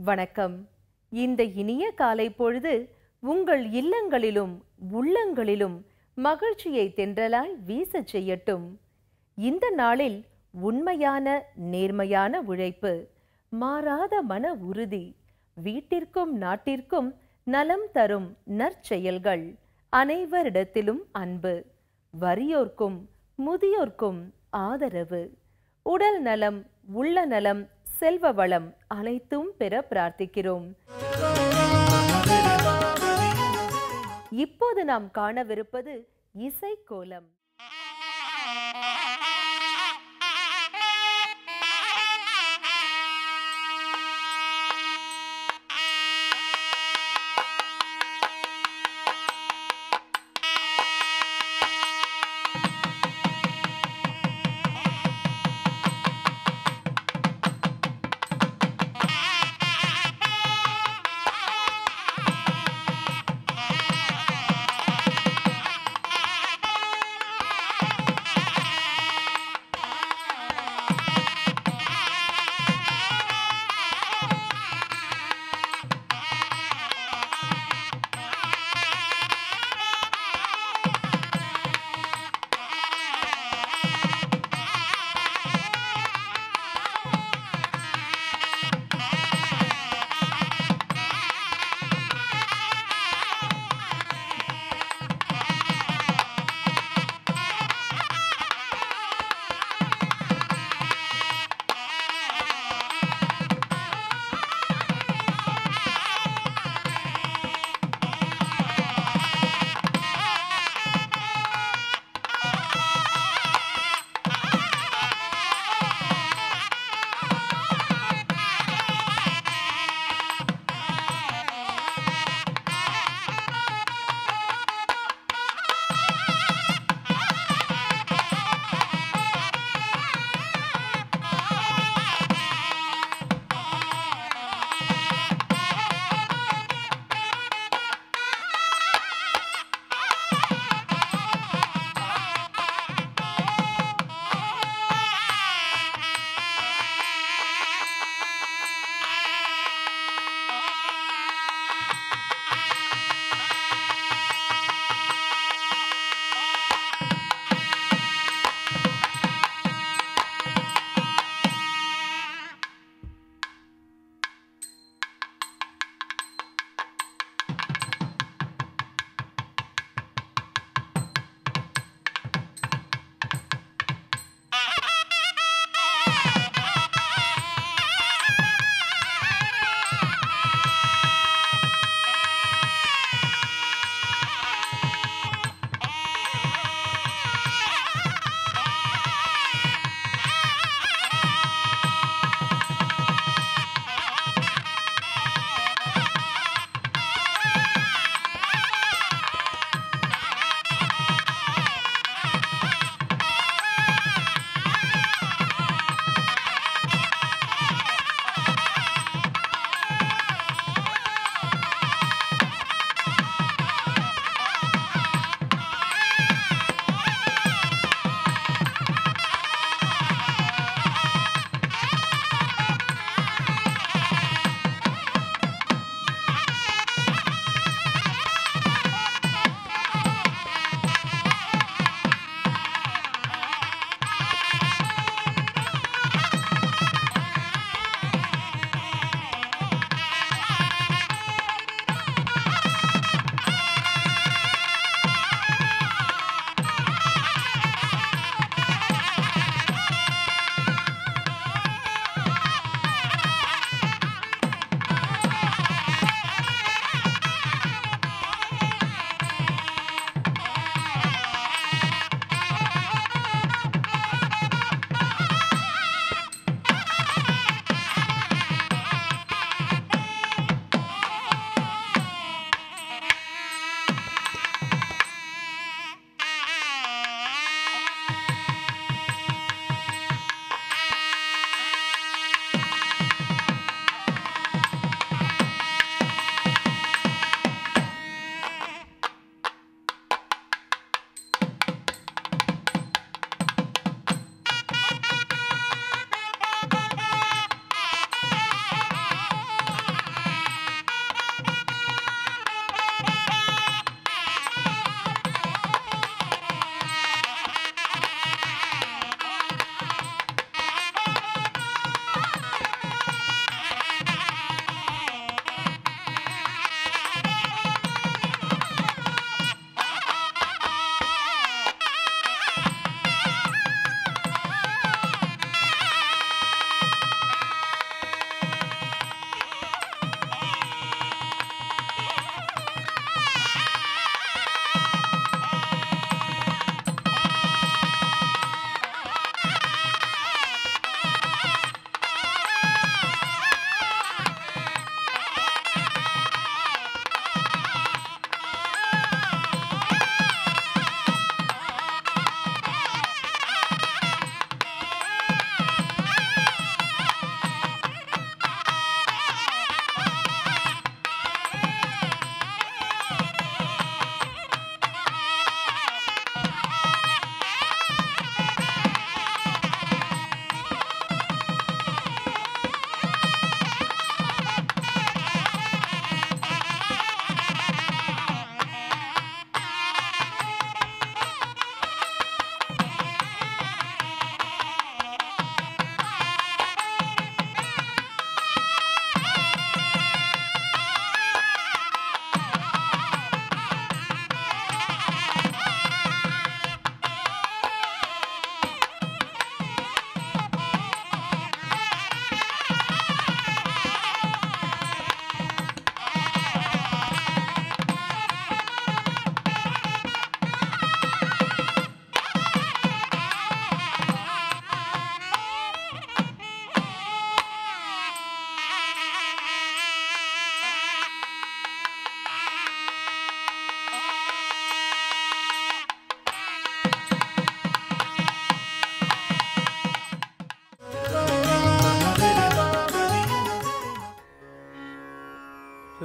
வணக்கம் இந்த இனிய காலை பொழுது உங்கள் இல்லங்களிலும் உள்ளங்களிலும் மகிழ்ச்சியை தென்றலாய் வீசச் செய்யட்டும் இந்த நாளில் உண்மையான நேர்மையான உழைப்பு மாறாத மன உறுதி வீட்டிற்கும் நாட்டிற்கும் நலம் தரும் நற்செயல்கள் அனைவரிடத்திலும் அன்பு வறியோர்க்கும் முதியோர்க்கும் ஆதரவு உடல் நலம் உள்ள நலம் செல்வ வளம் அனைத்தும் பெற பிரார்த்திக்கிறோம் இப்போது நாம் காணவிருப்பது இசை கோலம் ஆ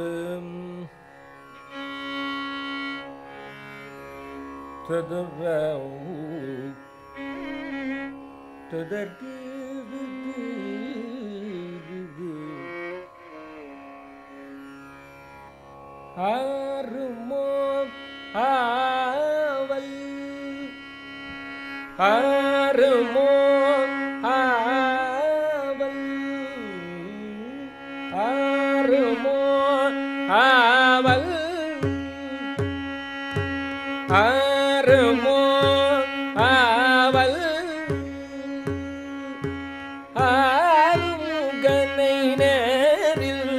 ததும் ததுரவு ததற்கு ஆறுமோ ஆவல் ஆறுமோ ஆவல் ஆறுமோ ஆவல் ஆறுமோ ஆவல் ஆறுமுகனை நேரில்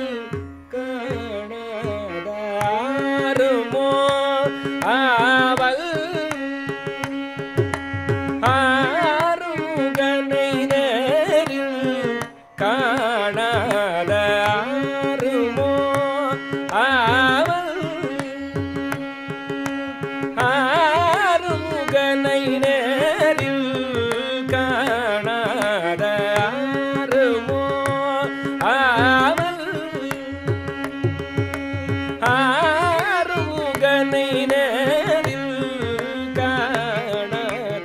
காணாத ஆறுமோ ஆவல் ஆறுமுகனை நேரில் காணாத ஆறுமோ ஆவல் ஆறுமுகனை நேரில் காணாத ஆறுமோ ஆவல் ஆறுமுகனை நேரில் காணாத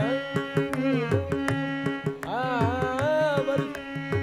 ஆவல்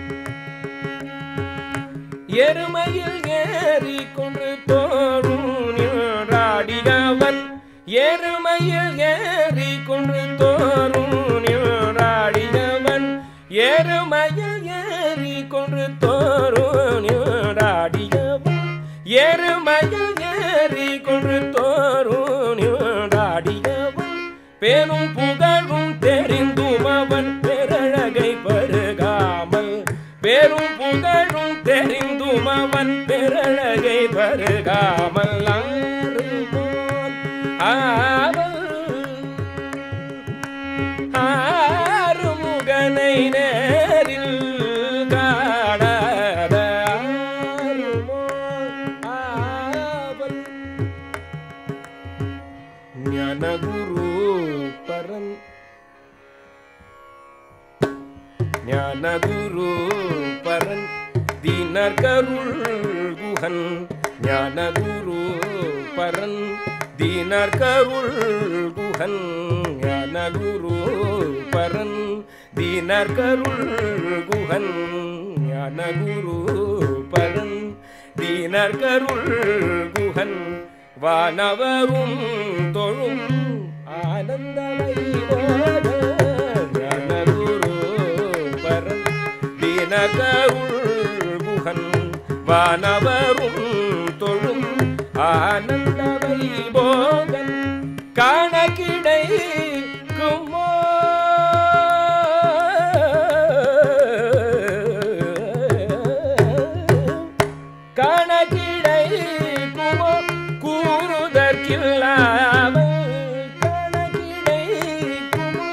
எருமையில் ஏறி கொன்று தோறும் நின்றாடியவன் எருமையில் ஏறி கொன்று தோறும் நின்றாடியவன் எருமையில் ஏறி கொன்று தோறும் நின்றாடியவன் எருமையில் ஏறி கொன்று தோறும் நின்றாடியவன் பேரும் புகழும் தெரிந்தும் அவன் பேரழகை பருகாமல் பேரும் புகழும் தெரிந்தும் அவன் பேரழகை பருகாமல் ஆறுமோன் ஆவல் ஆறுமுகனை நேரில் காணாத ஆறுமோ ஆவல் ஞானகுரு பரன் ஞானகுரு பரன் தீனர்கருள் குஹன் ஞானகுரு பரன் தீனர்கருள் குஹன் ஞானகுரு பரன் தீனர்கருள் குஹன் ஞானகுரு பரன் தீனர்கருள் குஹன் வானவரும் தொழும் ஆனந்தமை ஞானகுரு பரன் தினகருள் குஹன் வானவரும் தொழும் ஆனந்தமை போகன் காண கிடைக்குமோ காண கிடைக்குமோ கூறுதற்கில்லாமல் காண கிடைக்குமோ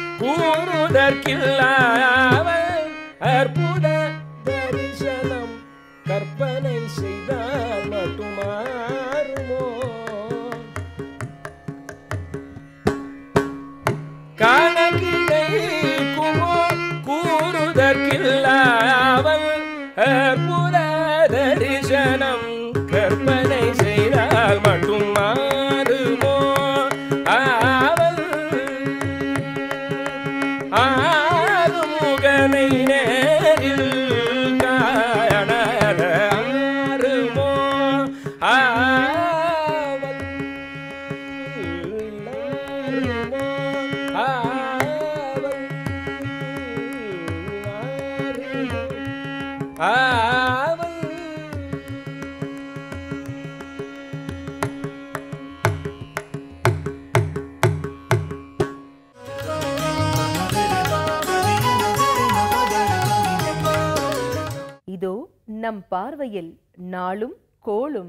கூறுதற்கில்லாமல் அற்புத தரிசனம் கற்பனை செய்தால் மட்டுமாறுமோ காண கிடைக்குமோ கூறுதற்கில்லாமல் அற்புத தரிசனம் கற்பனை செய்தால் மட்டும் மாறுமோ ஆவல் ஆறுமுகனை நேரில் காணாத ஆறுமோ ஆவல் ஆறுமோ ஆவல் ஆறுமோ ஆவல் இதோ நம் பார்வையில் நாளும் கோளும்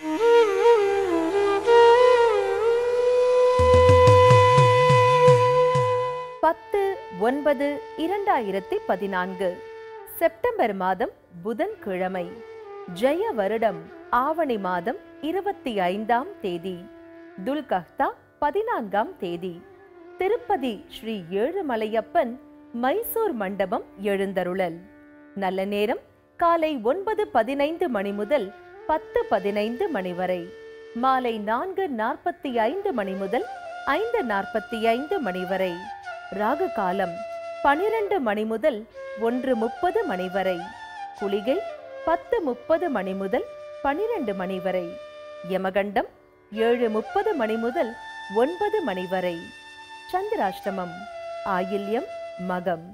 பத்து ஒன்பது இரண்டாயிரத்தி பதினான்கு செப்டம்பர் மாதம் புதன்கிழமை ஜெய வருடம் ஆவணி மாதம் இருபத்தி ஐந்தாம் தேதி துல்கஹ்தா பதினான்காம் தேதி திருப்பதி ஸ்ரீ ஏழுமலையப்பன் மைசூர் மண்டபம் எழுந்தருளல் நல்ல நேரம் காலை ஒன்பது பதினைந்து மணி முதல் பத்து பதினைந்து மணி வரை மாலை நான்கு நாற்பத்தி ஐந்து மணி முதல் ஐந்து நாற்பத்தி ஐந்து மணி வரை ராகு காலம் பனிரெண்டு மணி முதல் ஒன்று முப்பது மணி வரை குளிகை பத்து முப்பது மணி முதல் பனிரெண்டு மணி வரை யமகண்டம் ஏழு முப்பது மணி முதல் ஒன்பது மணி வரை சந்திராஷ்டமம் ஆயில்யம் மகம்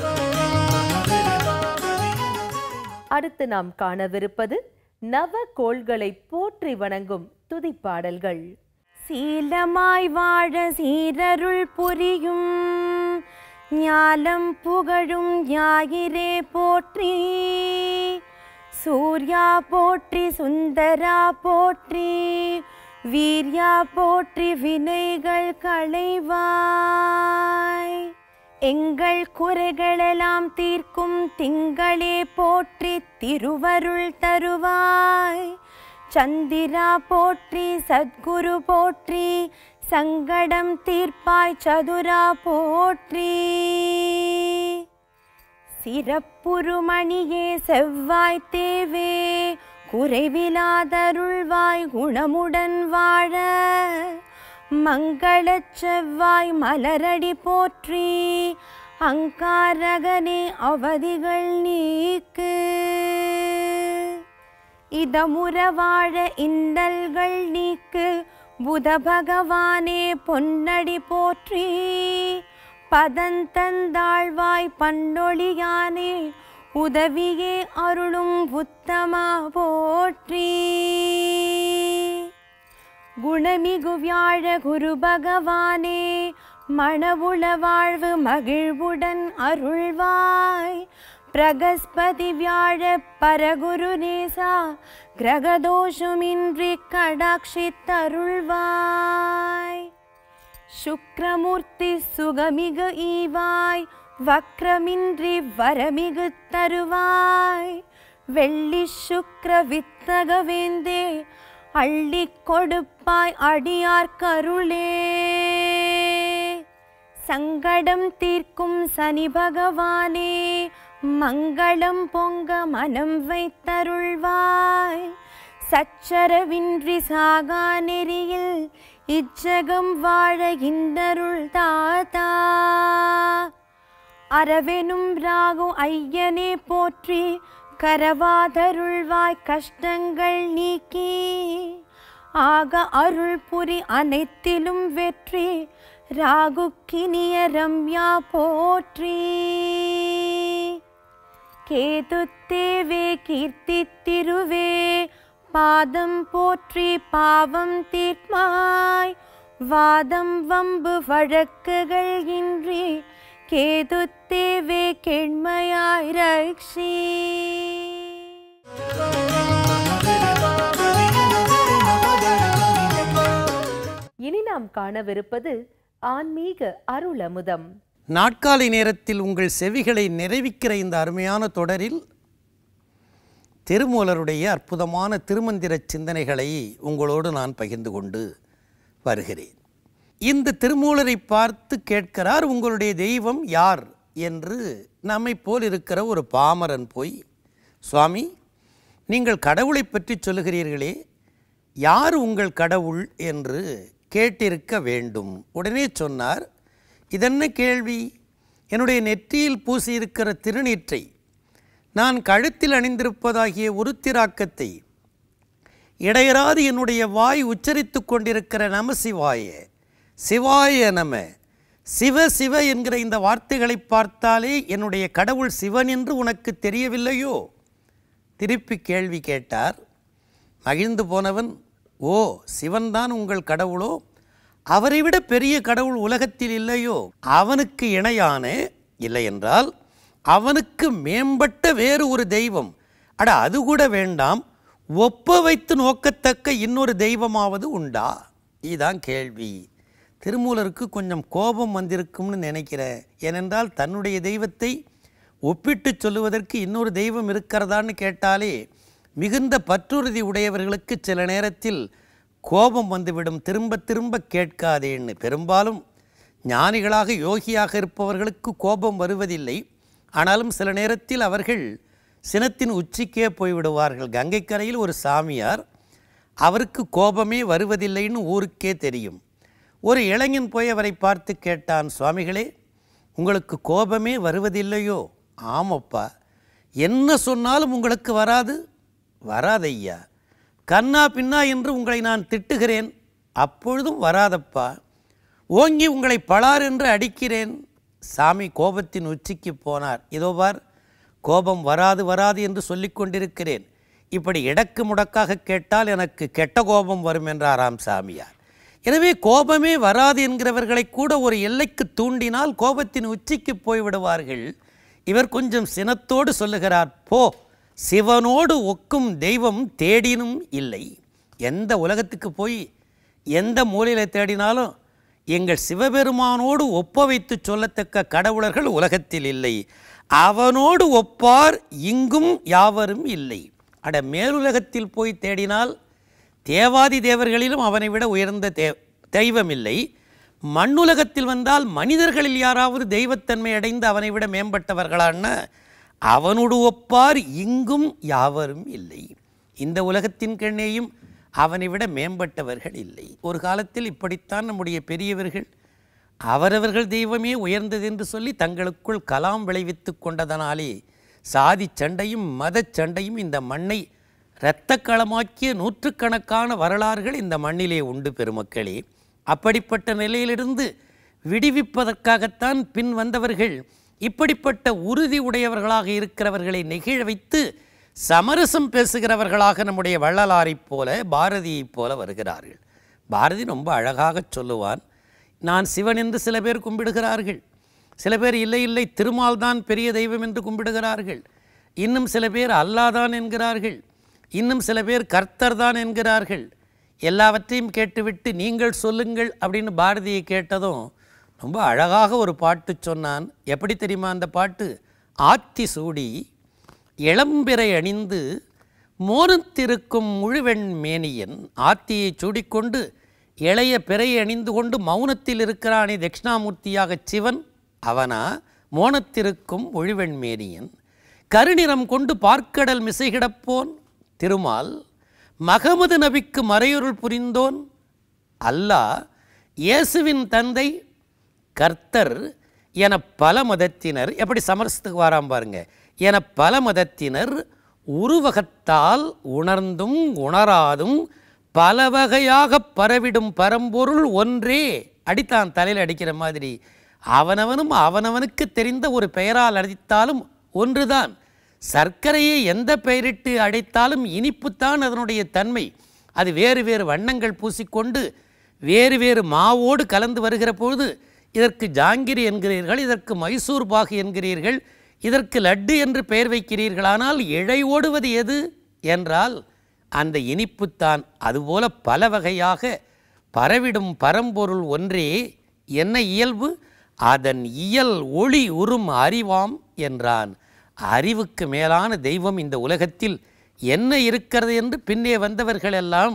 அடுத்து நாம் காணவிருப்பது நவ கோள்களை போற்றி வணங்கும் துதிப்பாடல்கள் சீலமாய் வாழ சீரருள் புரியும் ஞாலம் புகழும் ஞாயிறே போற்றி சூர்யா போற்றி சுந்தரா போற்றி வீர்யா போற்றி வினைகள் களைவாய் எங்கள் குறைகளெல்லாம் தீர்க்கும் திங்களே போற்றி திருவருள் தருவாய் சந்திரா போற்றி சத்குரு போற்றி சங்கடம் தீர்ப்பாய் சதுரா போற்றி சிறப்புருமணியே செவ்வாய் தேவே குறைவிலாதருள்வாய் குணமுடன் வாழ மங்களச் செவ்வாய் மலரடி போற்றி அங்காரகனே அவதிகள் நீக்கு இதமுற வாழ இன்னல்கள் நீக்கு புத பகவானே பொன்னடி போற்றி பதந்தந்தாழ்வாய் பண்டொழியானே உதவியே அருளும் உத்தமா போற்றி குணமிகு வியாழ குரு பகவானே மணவுள வாழ்வு மகிழ்வுடன் அருள்வாய் பிரகஸ்பதி வியாழ பரகுரு நேசா கிரகதோஷமின்றி கடாட்சித்தருள்வாய் சுக்ரமூர்த்தி சுகமிகு ஈவாய் வக்ரமின்றி வரமிகு தருவாய் வெள்ளி சுக்ர வித்தகவேந்தே அள்ளி கொடுப்பாய் அடியார் கருளே சங்கடம் தீர்க்கும் சனி பகவானே மங்களம் பொங்க மனம் வைத்தருள்வாய் சச்சரவின்றி சாகா நெறியில் இச்சகம் வாழ இந்தருள் தாத்தா அரவெனும் ராகு ஐயனே போற்றி கரவாதருள்வாய் கஷ்டங்கள் நீக்கி ஆக அருள் புரி அனைத்திலும் வெற்றி ராகுக்கினிய ரம்யா போற்றி கேது தேவே கீர்த்தி திருவே பாதம் போற்றி பாவம் தீர்மாய் வாதம் வம்பு வழக்குகள் இன்றி கேது தேவே கெண்மையாய் ரக்ஷி இனி நாம் காணவிருப்பது ஆன்மீக அருளமுதம் நாட்காலை நேரத்தில் உங்கள் செவிகளை நிறைவிக்கிற இந்த அருமையான தொடரில் திருமூலருடைய அற்புதமான திருமந்திர சிந்தனைகளை உங்களோடு நான் பகிர்ந்து கொண்டு வருகிறேன் இந்த திருமூலரை பார்த்து கேட்கிறார் உங்களுடைய தெய்வம் யார் என்று நம்மை போல் இருக்கிற ஒரு பாமரன் போய் சுவாமி நீங்கள் கடவுளை பற்றி சொல்லுகிறீர்களே யார் உங்கள் கடவுள் என்று கேட்டிருக்க வேண்டும் உடனே சொன்னார் இதென்ன கேள்வி என்னுடைய நெற்றியில் பூசியிருக்கிற திருநீற்றை நான் கழுத்தில் அணிந்திருப்பதாகிய உருத்திராக்கத்தை இடையராது என்னுடைய வாய் உச்சரித்து கொண்டிருக்கிற நம சிவாய சிவாய நம சிவ சிவ என்கிற இந்த வார்த்தைகளை பார்த்தாலே என்னுடைய கடவுள் சிவன் என்று உனக்கு தெரியவில்லையோ திருப்பி கேள்வி கேட்டார் மகிழ்ந்து போனவன் ஓ சிவன்தான் உங்கள் கடவுளோ அவரை விட பெரிய கடவுள் உலகத்தில் இல்லையோ அவனுக்கு இணையான இல்லை என்றால் அவனுக்கு மேம்பட்ட வேறு ஒரு தெய்வம் அட அது கூட வேண்டாம் ஒப்ப வைத்து நோக்கத்தக்க இன்னொரு தெய்வமாவது உண்டா இதுதான் கேள்வி திருமூலருக்கு கொஞ்சம் கோபம் வந்திருக்கும்னு நினைக்கிறேன் ஏனென்றால் தன்னுடைய தெய்வத்தை ஒப்பிட்டு சொல்லுவதற்கு இன்னொரு தெய்வம் இருக்கிறதான்னு கேட்டாலே மிகுந்த பற்றுறுதி உடையவர்களுக்கு சில நேரத்தில் கோபம் வந்துவிடும் திரும்ப திரும்ப கேட்காதேன்னு பெரும்பாலும் ஞானிகளாக யோகியாக இருப்பவர்களுக்கு கோபம் வருவதில்லை ஆனாலும் சில நேரத்தில் அவர்கள் சினத்தின் உச்சிக்கே போய்விடுவார்கள் கங்கைக்கரையில் ஒரு சாமியார் அவருக்கு கோபமே வருவதில்லைன்னு ஊருக்கே தெரியும் ஒரு இளைஞன் போய் அவரை பார்த்து கேட்டான் சுவாமிகளே உங்களுக்கு கோபமே வருவதில்லையோ ஆமப்பா என்ன சொன்னாலும் உங்களுக்கு வராது வராதையா கண்ணா பின்னா என்று உங்களை நான் திட்டுகிறேன் அப்பொழுதும் வராதப்பா ஓங்கி உங்களை பலார் என்று அடிக்கிறேன் சாமி கோபத்தின் உச்சிக்கு போனார் இதோ பார் கோபம் வராது வராது என்று சொல்லிக் கொண்டிருக்கிறேன் இப்படி இடக்கு முடக்காக கேட்டால் எனக்கு கெட்ட கோபம் வரும் என்றாராம் சாமியார் எனவே கோபமே வராது என்கிறவர்களை கூட ஒரு எல்லைக்கு தூண்டினால் கோபத்தின் உச்சிக்கு போய்விடுவார்கள் இவர் கொஞ்சம் சினத்தோடு சொல்லுகிறார் போ சிவனோடு ஒக்கும் தெய்வம் தேடினும் இல்லை எந்த உலகத்துக்கு போய் எந்த மூலையில் தேடினாலும் எங்கள் சிவபெருமானோடு ஒப்ப வைத்து சொல்லத்தக்க கடவுளர்கள் உலகத்தில் இல்லை அவனோடு ஒப்பார் இங்கும் யாவரும் இல்லை அட மேலுலகத்தில் போய் தேடினால் தேவாதி தேவர்களிலும் அவனை விட உயர்ந்த தே தெய்வம் இல்லை மண்ணுலகத்தில் வந்தால் மனிதர்களில் யாராவது தெய்வத்தன்மை அடைந்து அவனை விட மேம்பட்டவர்களான அவனோடு ஒப்பார் இங்கும் யாவரும் இல்லை இந்த உலகத்தின் கண்ணேயும் அவனை விட மேம்பட்டவர்கள் இல்லை ஒரு காலத்தில் இப்படித்தான் நம்முடைய பெரியவர்கள் அவரவர்கள் தெய்வமே உயர்ந்தது என்று சொல்லி தங்களுக்குள் கலாம் விளைவித்து கொண்டதனாலே சாதி சண்டையும் மதச் சண்டையும் இந்த மண்ணை இரத்தக்களமாக்கிய நூற்றுக்கணக்கான வரலாறுகள் இந்த மண்ணிலே உண்டு பெருமக்களே அப்படிப்பட்ட நிலையிலிருந்து விடுவிப்பதற்காகத்தான் பின் வந்தவர்கள் இப்படிப்பட்ட உறுதி உடையவர்களாக இருக்கிறவர்களை நெகிழ வைத்து சமரசம் பேசுகிறவர்களாக நம்முடைய வள்ளலாரைப் போல பாரதியைப் போல வருகிறார்கள் பாரதி ரொம்ப அழகாக சொல்லுவான் நான் சிவன் என்று சில பேர் கும்பிடுகிறார்கள் சில பேர் இல்லை இல்லை திருமால் தான் பெரிய தெய்வம் என்று கும்பிடுகிறார்கள் இன்னும் சில பேர் அல்லாதான் என்கிறார்கள் இன்னும் சில பேர் கர்த்தர் தான் என்கிறார்கள் எல்லாவற்றையும் கேட்டுவிட்டு நீங்கள் சொல்லுங்கள் அப்படின்னு பாரதியை கேட்டதும் ரொம்ப அழகாக ஒரு பாட்டு சொன்னான் எப்படி தெரியுமா அந்த பாட்டு ஆத்தி சூடி இளம்பிறை அணிந்து மோனத்திருக்கும் முழுவெண் மேனியன் ஆத்தியை சூடிக்கொண்டு இளைய பிறை அணிந்து கொண்டு மௌனத்தில் இருக்கிறானே தட்சிணாமூர்த்தியாக சிவன் அவனா மோனத்திருக்கும் முழுவெண் மேனியன் கருநிறம் கொண்டு பார்க்கடல் மிசைகிடப்போன் திருமால் மகமது நபிக்கு மறையுருள் புரிந்தோன் அல்லாஹ் இயேசுவின் தந்தை கர்த்தர் என பல மதத்தினர் எப்படி சமரசத்துக்கு வாராம் பாருங்க என பல மதத்தினர் உருவகத்தால் உணர்ந்தும் உணராதும் பல வகையாக பரவிடும் பரம்பொருள் ஒன்றே அடித்தான் தலையில் அடிக்கிற மாதிரி அவனவனும் அவனவனுக்கு தெரிந்த ஒரு பெயரால் அடித்தாலும் ஒன்றுதான் சர்க்கரையை எந்த பெயரிட்டு அடைத்தாலும் இனிப்புத்தான் அதனுடைய தன்மை அது வேறு வேறு வண்ணங்கள் பூசிக்கொண்டு வேறு வேறு மாவோடு கலந்து வருகிற பொழுது இதற்கு ஜாங்கிரி என்கிறீர்கள் இதற்கு மைசூர் பாகு என்கிறீர்கள் இதற்கு லட்டு என்று பெயர் வைக்கிறீர்கள் ஆனால் இழை ஓடுவது எது என்றால் அந்த இனிப்புத்தான் அதுபோல பல வகையாக பரவிடும் பரம்பொருள் ஒன்றே என்ன இயல்பு அதன் இயல் ஒளி உறும் அறிவாம் என்றான் அறிவுக்கு மேலான தெய்வம் இந்த உலகத்தில் என்ன இருக்கிறது என்று பின்னே வந்தவர்களெல்லாம்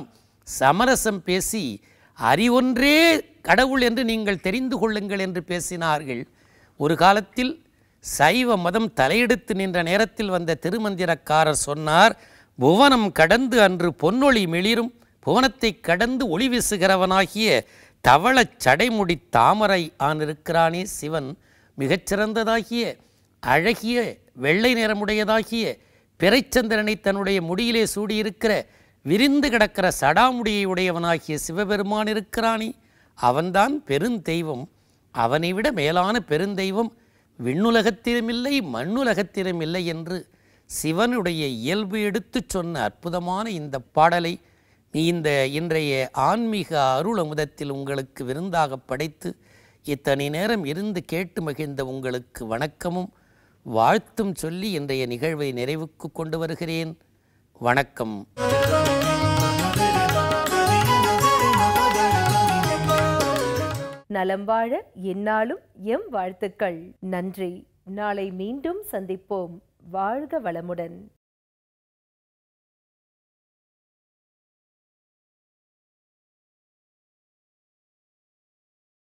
சமரசம் பேசி அறிவொன்றே கடவுள் என்று நீங்கள் தெரிந்து கொள்ளுங்கள் என்று பேசினார்கள் ஒரு காலத்தில் சைவ மதம் தலையெடுத்து நின்ற நேரத்தில் வந்த திருமந்திரக்காரர் சொன்னார் புவனம் கடந்து அன்று பொன்னொளி மிளிரும் புவனத்தை கடந்து ஒளி வீசுகிறவனாகிய தவளச் சடைமுடி தாமரை ஆனிருக்கிறானே சிவன் மிகச்சிறந்ததாகிய அழகிய வெள்ளை நிறமுடையதாகிய பிறைச்சந்திரனை தன்னுடைய முடியிலே சூடியிருக்கிற விரிந்து கிடக்கிற சடாமுடியை உடையவனாகிய சிவபெருமான் இருக்கிறானே அவன்தான் பெருந்தெய்வம் அவனை விட மேலான பெருந்தெய்வம் விண்ணுலகத்திலுமில்லை மண்ணுலகத்திலுமில்லை என்று சிவனுடைய இயல்பு எடுத்துச் சொன்ன அற்புதமான இந்த பாடலை இந்த இன்றைய ஆன்மீக அருள் அமுதத்தில் உங்களுக்கு விருந்தாக படைத்து இத்தனை நேரம் இருந்து கேட்டு மகிழ்ந்த உங்களுக்கு வணக்கமும் வாழ்த்தும் சொல்லி இன்றைய நிகழ்வை நிறைவுக்கு கொண்டு வருகிறேன் வணக்கம் நலம் வாழ எந்நாளும் எம் வாழ்த்துக்கள் நன்றி நாளை மீண்டும் சந்திப்போம் வாழ்க வளமுடன்